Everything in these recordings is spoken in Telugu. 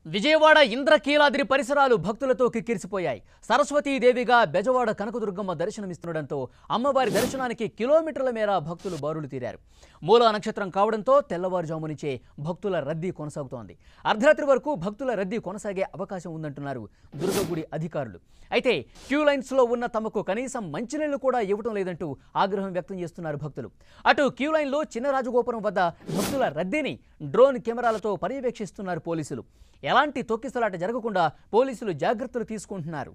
విజయవాడ ఇంద్రకీలాద్రి పరిసరాలు భక్తులతో కిక్కిరిసిపోయాయి సరస్వతీదేవిగా బెజవాడ కనకదుర్గమ్మ దర్శనమిస్తుండటంతో అమ్మవారి దర్శనానికి కిలోమీటర్ల మేర భక్తులు బారులు తీరారు మూలా నక్షత్రం కావడంతో తెల్లవారుజాము నుంచే భక్తుల రద్దీ కొనసాగుతోంది అర్ధరాత్రి వరకు భక్తుల రద్దీ కొనసాగే అవకాశం ఉందంటున్నారు దుర్గగుడి అధికారులు అయితే క్యూ లైన్స్లో ఉన్న తమకు కనీసం మంచినీళ్లు కూడా ఇవ్వటం లేదంటూ ఆగ్రహం వ్యక్తం చేస్తున్నారు భక్తులు అటు క్యూ లైన్లో చిన్నరాజగోపురం వద్ద భక్తుల రద్దీని డ్రోన్ కెమెరాలతో పర్యవేక్షిస్తున్నారు పోలీసులు ఎలాంటి తొక్కిసలాట జరగకుండా పోలీసులు జాగ్రత్తలు తీసుకుంటున్నారు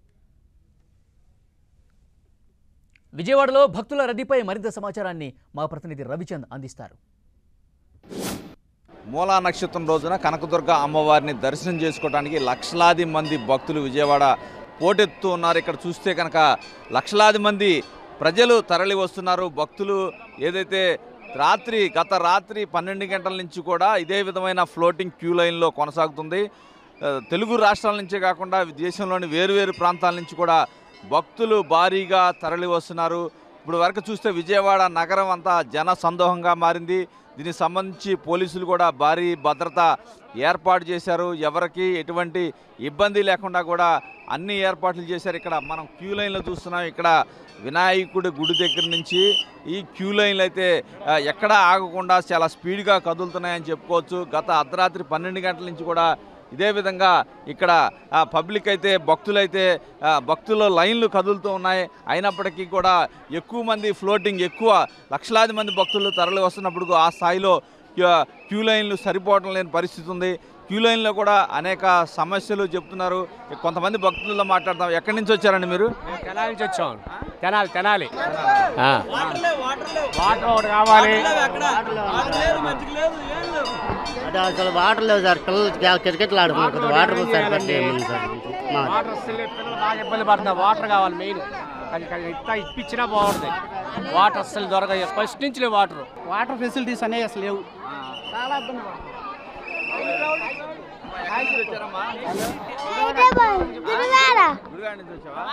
విజయవాడలో భక్తుల రద్దీపై మరింత సమాచారాన్ని మా ప్రతినిధి రవిచంద్ అందిస్తారు మూలా నక్షత్రం రోజున కనకదుర్గ అమ్మవారిని దర్శనం చేసుకోవడానికి లక్షలాది మంది భక్తులు విజయవాడ పోటెత్తు ఉన్నారు ఇక్కడ చూస్తే కనుక లక్షలాది మంది ప్రజలు తరలి వస్తున్నారు భక్తులు ఏదైతే రాత్రి గత రాత్రి పన్నెండు గంటల నుంచి కూడా ఇదే విధమైన ఫ్లోటింగ్ క్యూ లైన్లో కొనసాగుతుంది ఆ, తెలుగు రాష్ట్రాల నుంచే కాకుండా దేశంలోని వేరువేరు ప్రాంతాల నుంచి కూడా భక్తులు భారీగా తరలి వస్తున్నారు ఇప్పుడు వరకు చూస్తే విజయవాడ నగరం అంతా జన సందోహంగా మారింది దీనికి సంబంధించి పోలీసులు కూడా భారీ భద్రత ఏర్పాటు చేశారు ఎవరికి ఎటువంటి ఇబ్బంది లేకుండా కూడా అన్ని ఏర్పాట్లు చేశారు ఇక్కడ మనం క్యూ లైన్లో చూస్తున్నాం ఇక్కడ వినాయకుడి గుడి దగ్గర నుంచి ఈ క్యూ లైన్లు అయితే ఆ, ఎక్కడా ఆగకుండా చాలా స్పీడ్గా కదులుతున్నాయని చెప్పుకోవచ్చు గత అర్ధరాత్రి పన్నెండు గంటల నుంచి కూడా ఇదే విధంగా ఇక్కడ ఆ, పబ్లిక్ అయితే భక్తులైతే ఆ, భక్తుల లైన్లు కదులుతూ ఉన్నాయి అయినప్పటికీ కూడా ఎక్కువ మంది ఫ్లోటింగ్ ఎక్కువ లక్షలాది మంది భక్తులు తరలి వస్తున్నప్పుడు ఆ స్థాయిలో క్యూ- క్యూ లైన్లు సరిపోవడం లేని పరిస్థితి ఉంది క్యూ లైన్లో కూడా అనేక సమస్యలు చెప్తున్నారు కొంతమంది భక్తులతో మాట్లాడతాం ఎక్కడి నుంచి వచ్చారండి మీరు మేము తెనాలి నుంచి వచ్చాం తెనాలి తెనాలి ఆ. వాటర్ ఒకటి కావాలి అంటే అసలు వాటర్ లేవు సార్ పిల్లలు కా- క్రికెట్లు ఆడుకున్నారు కదా వాటర్ సరిపెట్టేయమని సార్ మా వాటర్ వస్తలే పిల్లలు బాగా ఇబ్బంది పడుతున్నారు వాటర్ కావాలి మెయిన్ అది అది ఇంత ఇప్పించినా బాగుంటుంది వాటర్ అస్సలు దొరక ఫస్ట్ నుంచి లేవు వాటర్ వాటర్ ఫెసిలిటీస్ అనేవి అసలు లేవు గుడివాడ నుంచి వచ్చావా?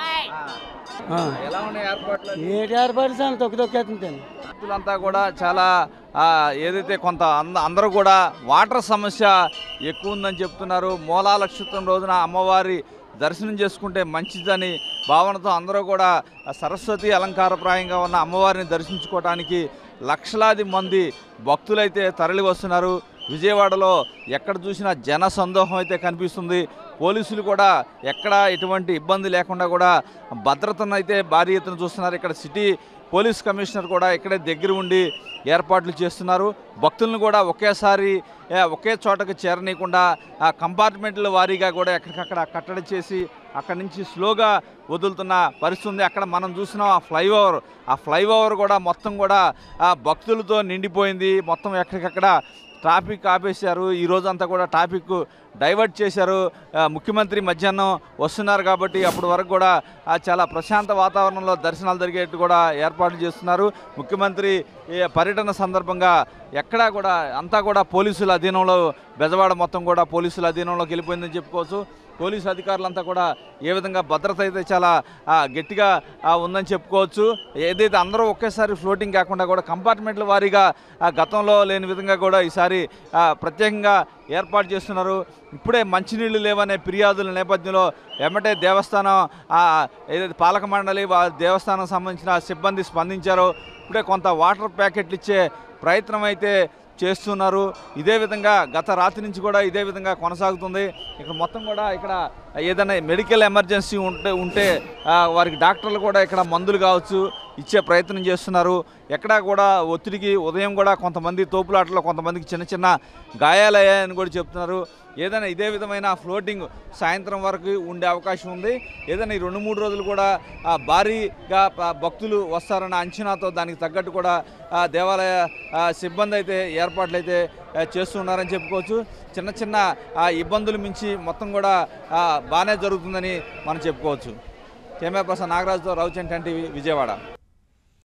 ఆ. ఎలా ఉన్నాయి ఏర్పాట్లు ఏడు ఏర్పాటు సార్ తొక్కి తొక్కేస్తుంది భక్తులంతా కూడా చాలా ఆ, ఏదైతే కొంత అంద అందరూ కూడా వాటర్ సమస్య ఎక్కువ ఉందని చెప్తున్నారు మూలా నక్షత్రం రోజున అమ్మవారి దర్శనం చేసుకుంటే మంచిదని భావనతో అందరూ కూడా ఆ సరస్వతి అలంకారప్రాయంగా ఉన్న అమ్మవారిని దర్శించుకోవడానికి లక్షలాది మంది భక్తులైతే తరలి వస్తున్నారు విజయవాడలో ఎక్కడ చూసినా జన సందోహం అయితే కనిపిస్తుంది పోలీసులు కూడా ఎక్కడ ఎటువంటి ఇబ్బంది లేకుండా కూడా భద్రతను అయితే భారీ ఎత్తున చూస్తున్నారు ఇక్కడ సిటీ పోలీస్ కమిషనర్ కూడా ఇక్కడే దగ్గర ఉండి ఏర్పాట్లు చేస్తున్నారు భక్తులను కూడా ఒకేసారి ఏ, ఒకే చోటకు చేరనీయకుండా ఆ కంపార్ట్మెంట్ల వారీగా కూడా ఎక్కడికక్కడ కట్టడి చేసి అక్కడి నుంచి స్లోగా వదులుతున్న పరిస్థితి ఉంది అక్కడ మనం చూసినాం ఆ ఫ్లైఓవర్ ఆ ఫ్లైఓవర్ కూడా మొత్తం కూడా ఆ భక్తులతో నిండిపోయింది మొత్తం ఎక్కడికక్కడ ట్రాఫిక్ ఆపేశారు ఈ రోజంతా కూడా ట్రాఫిక్ డైవర్ట్ చేశారు ఆ, ముఖ్యమంత్రి మధ్యాహ్నం వస్తున్నారు కాబట్టి అప్పటి వరకు కూడా ఆ, చాలా ప్రశాంత వాతావరణంలో దర్శనాలు జరిగేట్టు కూడా ఏర్పాట్లు చేస్తున్నారు ముఖ్యమంత్రి ఈ పర్యటన సందర్భంగా ఎక్కడా కూడా అంతా కూడా పోలీసుల అధీనంలో బెజవాడ మొత్తం కూడా పోలీసుల అధీనంలోకి వెళ్ళిపోయిందని చెప్పుకోవచ్చు పోలీసు అధికారులంతా కూడా ఏ విధంగా భద్రత అయితే చాలా ఆ, గట్టిగా ఆ, ఉందని చెప్పుకోవచ్చు ఏదైతే అందరూ ఒకేసారి ఫ్లోటింగ్ కాకుండా కూడా కంపార్ట్మెంట్ల వారీగా ఆ, గతంలో లేని విధంగా కూడా ఈసారి ఆ, ప్రత్యేకంగా ఏర్పాటు చేస్తున్నారు ఇప్పుడే మంచినీళ్లు లేవనే ఫిర్యాదుల నేపథ్యంలో వెంబటే దేవస్థానం ఆ, ఏదైతే పాలక మండలి వా- దేవస్థానం సంబంధించిన సిబ్బంది స్పందించారో ఇప్పుడే కొంత వాటర్ ప్యాకెట్లు ఇచ్చే ప్రయత్నం అయితే చేస్తున్నారు ఇదే విధంగా గత రాత్రి నుంచి కూడా ఇదే విధంగా కొనసాగుతుంది ఇక్కడ మొత్తం కూడా ఇక్కడ ఏదైనా మెడికల్ ఎమర్జెన్సీ ఉంటే ఉంటే ఆ, వారికి డాక్టర్లు కూడా ఇక్కడ మందులు కావచ్చు ఇచ్చే ప్రయత్నం చేస్తున్నారు ఎక్కడా కూడా ఒత్తిడికి ఉదయం కూడా కొంతమంది తోపులాటలో కొంతమందికి చిన్న చిన్న గాయాలయ్యాయని కూడా చెప్తున్నారు ఏదైనా ఇదే విధమైన ఫ్లోటింగ్ సాయంత్రం వరకు ఉండే అవకాశం ఉంది ఏదైనా ఈ రెండు మూడు రోజులు కూడా ఆ, భారీగా ప- భక్తులు వస్తారన్న అంచనాతో దానికి తగ్గట్టు కూడా ఆ, దేవాలయ ఆ, సిబ్బంది అయితే ఏర్పాట్లు అయితే ఆ, చేస్తున్నారని చెప్పుకోవచ్చు చిన్న చిన్న ఆ, ఇబ్బందులు మించి మొత్తం కూడా ఆ, బాగానే జరుగుతుందని మనం చెప్పుకోవచ్చు కెమెరా పర్సన్ నాగరాజుతో రవిచంద్ టీవీ విజయవాడ